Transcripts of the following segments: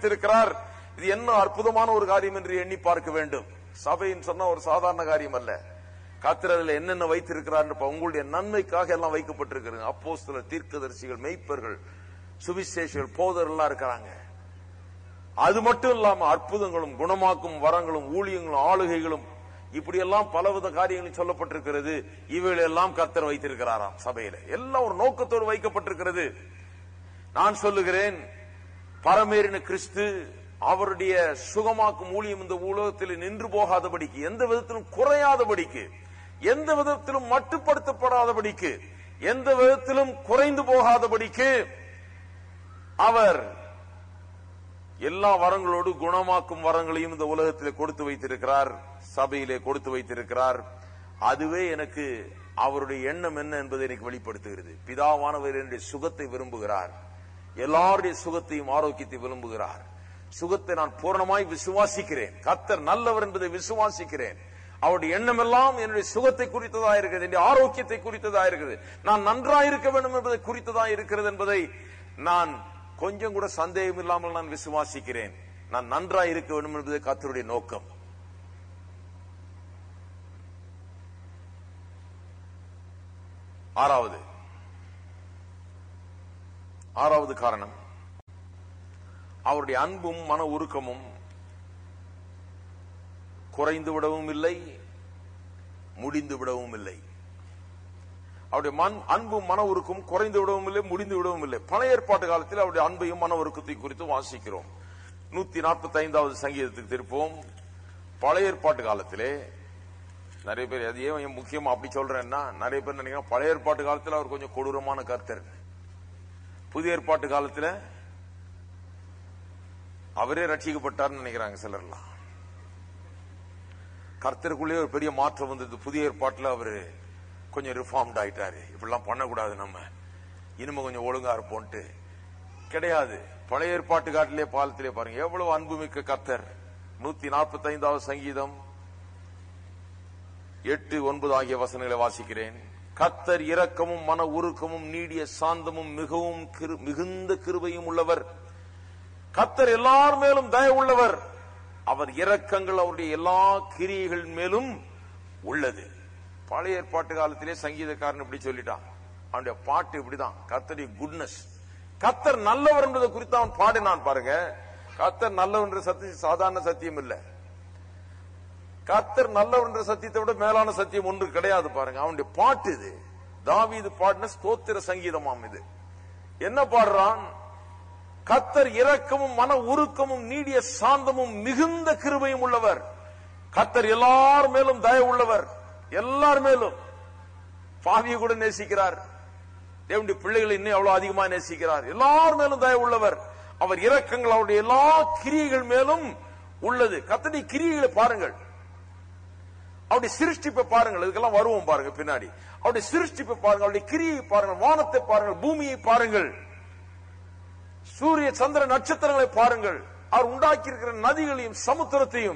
வைத்திருக்கிறார் இது என்ன அற்புதமான ஒரு காரியம் என்று எண்ணி பார்க்க வேண்டும் சபைன்னு சொன்னா ஒரு சாதாரண காரியம் அல்ல கத்திரத்தில் என்னென்ன வைத்திருக்கிறார் உங்களுடைய நன்மைக்காக எல்லாம் வைக்கப்பட்டிருக்கிறது அப்போஸ்தலர் தீர்க்கதரிசிகள் மெய்ப்பர்கள் சுவிசேஷர்கள் போதர் எல்லாம் இருக்கிறாங்க அது மட்டும் இல்லாம அற்புதங்களும் குணமாக்கும் வரங்களும் ஊழியங்களும் ஆளுகைகளும் இப்படி எல்லாம் பலவித காரியங்களும் சொல்லப்பட்டிருக்கிறது இவைகள் எல்லாம் கர்த்தர் வைத்திருக்கிறாராம் சபையில எல்லாம் ஒரு நோக்கத்தோடு வைக்கப்பட்டிருக்கிறது நான் சொல்லுகிறேன் பரமேறின கிறிஸ்து அவருடைய சுகமாக்கும் ஊழியம் இந்த உலகத்தில் நின்று போகாதபடிக்கு எந்த விதத்திலும் குறையாதபடிக்கு எந்த விதத்திலும் மட்டுப்படுத்தப்படாதபடிக்கு எந்த விதத்திலும் குறைந்து போகாதபடிக்கு அவர் எல்லா வரங்களோடு குணமாக்கும் வரங்களையும் இந்த உலகத்தில் கொடுத்து வைத்திருக்கிறார் சபையிலே கொடுத்து வைத்திருக்கிறார் அதுவே எனக்கு அவருடைய எண்ணம் என்ன என்பதை எனக்கு வெளிப்படுத்துகிறது பிதாவானவர் என்னுடைய சுகத்தை விரும்புகிறார் எல்லாருடைய சுகத்தையும் ஆரோக்கியத்தை விரும்புகிறார் சுகத்தை நான் பூரணமாய் விசுவாசிக்கிறேன் கத்தர் நல்லவர் என்பதை விசுவாசிக்கிறேன் அவருடைய எண்ணம் எல்லாம் என்னுடைய சுகத்தை குறித்ததா இருக்கிறது என்னுடைய ஆரோக்கியத்தை குறித்ததா இருக்கிறது நான் நன்றாய் இருக்க வேண்டும் என்பதை குறித்ததா இருக்கிறது என்பதை நான் கொஞ்சம் கூட சந்தேகம் இல்லாமல் நான் விசுவாசிக்கிறேன் நான் நன்றாய் இருக்க வேண்டும் என்பது கத்தருடைய நோக்கம் ஆறாவது ஆறாவது காரணம் அவருடைய அன்பும் மன உருக்கமும் குறைந்து விடவும் இல்லை முடிந்து விடவும் இல்லை அவருடைய மண் அன்பும் மன உருக்கும் குறைந்து விடவும் இல்லை முடிந்து விடவும் இல்லை பழைய ஏற்பாட்டு காலத்தில் அவருடைய அன்பையும் மன உருக்கத்தை குறித்து வாசிக்கிறோம் நூத்தி நாற்பத்தி ஐந்தாவது சங்கீதத்துக்கு திருப்போம் பழைய ஏற்பாட்டு காலத்திலே நிறைய பேர் அது ஏன் முக்கியமா அப்படி சொல்றேன்னா நிறைய பேர் நினைக்கிறேன் பழைய ஏற்பாட்டு காலத்தில் அவர் கொஞ்சம் கொடூரமான கர்த்தர் புதிய ஏற்பாட்டு காலத்தில் அவரே ரட்சிக்கப்பட்டார்னு நினைக்கிறாங்க சிலர்லாம் கர்த்தருக்குள்ளே ஒரு பெரிய மாற்றம் வந்தது புதிய ஏற்பாட்டில் அவரு கொஞ்சம் ரிஃபார்ம்ட் ஆயிட்டாரு இப்படிலாம் பண்ணக்கூடாது நம்ம இனிமே கொஞ்சம் ஒழுங்கா இருப்போம்ட்டு கிடையாது பழைய ஏற்பாட்டு காட்டிலே பாலத்திலே பாருங்க எவ்வளவு அன்புமிக்க கர்த்தர் நூத்தி நாற்பத்தி ஐந்தாவது சங்கீதம் எட்டு ஒன்பது ஆகிய வசனங்களை வாசிக்கிறேன் கத்தர் இரக்கமும் மன உருக்கமும் நீடிய சாந்தமும் மிகவும் கிரு- மிகுந்த கிருபையும் உள்ளவர் கத்தர் எல்லார் மேலும் தயவு உள்ளவர் அவர் இரக்கங்கள் அவருடைய எல்லா கிரியைகள் மேலும் உள்ளது பழைய ஏற்பாட்டு காலத்திலே சங்கீதக்காரன் இப்படி சொல்லிட்டான் அவனுடைய பாட்டு இப்படிதான் கத்தருடைய குட்னஸ் கத்தர் நல்லவர் என்பதை குறித்து அவன் பாடினான் பாருங்க கத்தர் நல்லவர் என்ற சத்தியம் சாதாரண சத்தியம் இல்லை கத்தர் நல்லவர் என்ற சத்தியத்தை விட மேலான சத்தியம் ஒன்று கிடையாது பாருங்க அவனுடைய பாட்டு இது தாவீது பாடின ஸ்தோத்திர சங்கீதமாம் இது என்ன பாடுறான் கத்தர் இரக்கமும் மன உருக்கமும் நீடிய சாந்தமும் மிகுந்த கிருபையும் உள்ளவர் கத்தர் எல்லார் மேலும் தயவு உள்ளவர் எல்லார் மேலும் பாவியை கூட நேசிக்கிறார் தேவனுடைய பிள்ளைகளை இன்னும் எவ்வளவு அதிகமா நேசிக்கிறார் எல்லார் மேலும் தயவு உள்ளவர் அவர் இரக்கங்கள் அவருடைய எல்லா கிரியைகள் மேலும் உள்ளது கத்தடி கிரியைகளை பாருங்கள் அவருடைய சிருஷ்டிப்பை பாருங்கள் இதுக்கெல்லாம் வருவோம் பாருங்க பின்னாடி அவருடைய சிருஷ்டிப்பை பாருங்கள் அவருடைய கிரியை பாருங்கள் வானத்தை பாருங்கள் பூமியை பாருங்கள் சூரிய சந்திர நட்சத்திரங்களை பாருங்கள் அவர் உண்டாக்கி இருக்கிற நதிகளையும் சமுத்திரத்தையும்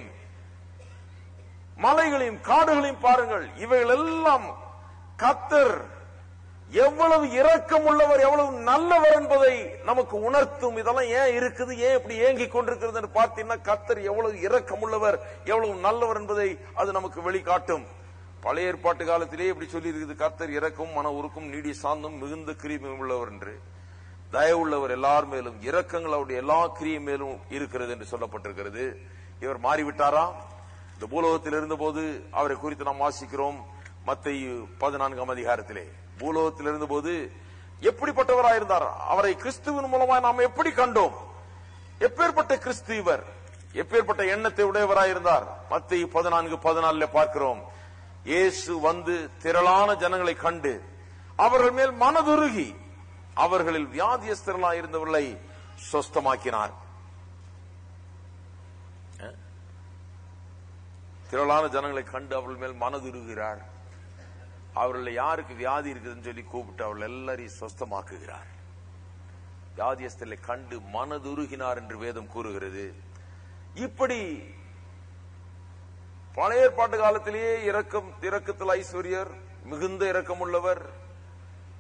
மலைகளையும் காடுகளையும் பாருங்கள் இவைகள் எல்லாம் கத்தர் எவ்வளவு இரக்கம் உள்ளவர் எவ்வளவு நல்லவர் என்பதை நமக்கு உணர்த்தும் இதெல்லாம் ஏன் இருக்குது ஏன் இப்படி ஏங்கிக் கொண்டிருக்கிறது என்று பார்த்தீங்கன்னா கத்தர் எவ்வளவு இரக்கம் உள்ளவர் எவ்வளவு நல்லவர் என்பதை அது நமக்கு வெளிக்காட்டும் பழைய ஏற்பாட்டு காலத்திலே இப்படி சொல்லி இருக்குது கத்தர் இரக்கம் மன உருக்கும் நீடி சாந்தம் மிகுந்த கிருமி உள்ளவர் என்று தயவுள்ளவர் எல்லார் மேலும் இரக்கங்கள் அவருடைய எல்லா கிரியை மேலும் இருக்கிறது என்று சொல்லப்பட்டிருக்கிறது இவர் மாறிவிட்டாரா இந்த பூலோகத்தில் இருந்தபோது அவரை குறித்து நாம் வாசிக்கிறோம் மத்திய பதினான்காம் அதிகாரத்திலே பூலோகத்தில் இருந்தபோது எப்படிப்பட்டவராயிருந்தார் அவரை கிறிஸ்துவின் மூலமாக நாம் எப்படி கண்டோம் எப்பேற்பட்ட கிறிஸ்து இவர் எப்பேற்பட்ட எண்ணத்தை உடையவராயிருந்தார் மத்திய பதினான்கு பதினாலுல பார்க்கிறோம் இயேசு வந்து திரளான ஜனங்களை கண்டு அவர்கள் மேல் மனதுருகி அவர்களில் வியாதியஸ்தர்களாக இருந்தவர்களை சொஸ்தமாக்கினார் அஹ்? திரளான ஜனங்களை கண்டு அவர்கள் மேல் மனதுருகிறார் அவர்கள் யாருக்கு வியாதி இருக்குதுன்னு சொல்லி கூப்பிட்டு அவர்கள் எல்லாரையும் சொஸ்தமாக்குகிறார் வியாதியஸ்தலை கண்டு மனதுருகினார் என்று வேதம் கூறுகிறது இப்படி பழைய ஏற்பாட்டு காலத்திலேயே இரக்கம் இரக்கத்தில் ஐஸ்வர்யர் மிகுந்த இரக்கமுள்ளவர்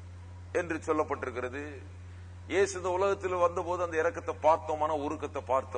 என்று சொல்லப்பட்டிருக்கிறது இயேசு இந்த உலகத்தில் வந்தபோது அந்த இரக்கத்தை பார்த்தோம் மன உருக்கத்தை பார்த்தோம்